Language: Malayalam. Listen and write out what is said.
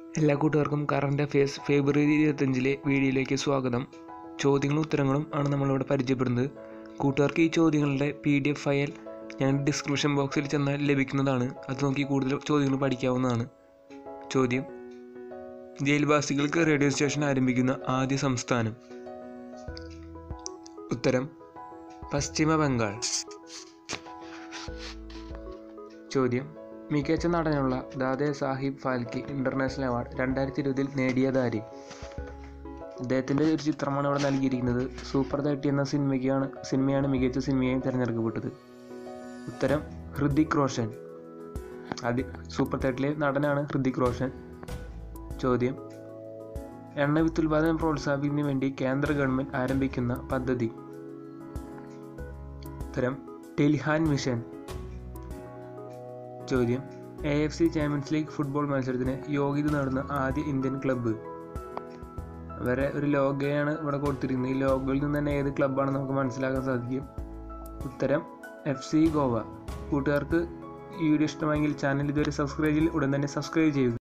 എല്ലാ കൂട്ടുകാർക്കും കറണ്ട് അഫയേഴ്സ് ഫെബ്രുവരി ഇരുപത്തഞ്ചിലെ വീഡിയോയിലേക്ക് സ്വാഗതം ചോദ്യങ്ങളും ഉത്തരങ്ങളും ആണ് നമ്മളിവിടെ പരിചയപ്പെടുന്നത് കൂട്ടുകാർക്ക് ഈ ചോദ്യങ്ങളുടെ പി ഡി എഫ് ഫയൽ ഞാൻ ഡിസ്ക്രിപ്ഷൻ ബോക്സിൽ ചെന്നാൽ ലഭിക്കുന്നതാണ് അത് നോക്കി കൂടുതൽ ചോദ്യങ്ങൾ പഠിക്കാവുന്നതാണ് ചോദ്യം ജയിൽവാസികൾക്ക് റേഡിയോ സ്റ്റേഷൻ ആരംഭിക്കുന്ന ആദ്യ സംസ്ഥാനം ഉത്തരം പശ്ചിമ ബംഗാൾ ചോദ്യം മികച്ച നടനുള്ള ദാദേ സാഹിബ് ഫാൽക്കെ ഇൻ്റർനാഷണൽ അവാർഡ് രണ്ടായിരത്തി ഇരുപതിൽ നേടിയതാര് അദ്ദേഹത്തിൻ്റെ ഒരു ചിത്രമാണ് ഇവിടെ നൽകിയിരിക്കുന്നത് സൂപ്പർ തേർട്ടി എന്ന സിനിമയ്ക്കാണ് സിനിമയാണ് മികച്ച സിനിമയായി തിരഞ്ഞെടുക്കപ്പെട്ടത് ഉത്തരം ഹൃതിക് റോഷൻ ആദ്യ സൂപ്പർ തേർട്ടിലെ നടനാണ് ഹൃതിക് റോഷൻ ചോദ്യം എണ്ണ വിത്തുൽപാദനം പ്രോത്സാഹിപ്പിക്കുന്നതിന് വേണ്ടി കേന്ദ്ര ഗവൺമെൻറ് ആരംഭിക്കുന്ന പദ്ധതി ഉത്തരം ടെലിഹാൻ മിഷൻ ചോദ്യം A F C champions league football മത്സരത്തിന് യോഗ്യത നേടുന്ന ആദ്യ ഇന്ത്യൻ ക്ലബ്ബ് അവരെ ഒരു ലോഗോയാണ് ഇവിടെ കൊടുത്തിരിക്കുന്നത് ഈ ലോഗോയിൽ നിന്ന് തന്നെ ഏത് ക്ലബ്ബാണെന്ന് നമുക്ക് മനസ്സിലാക്കാൻ സാധിക്കും ഉത്തരം എഫ് സി ഗോവ കൂട്ടുകാർക്ക് ഈ വീഡിയോ ഇഷ്ടമായെങ്കിൽ ചാനൽ ഇതുവരെ സബ്സ്ക്രൈബ് ചെയ്തില്ല ഉടൻ തന്നെ സബ്സ്ക്രൈബ് ചെയ്യുക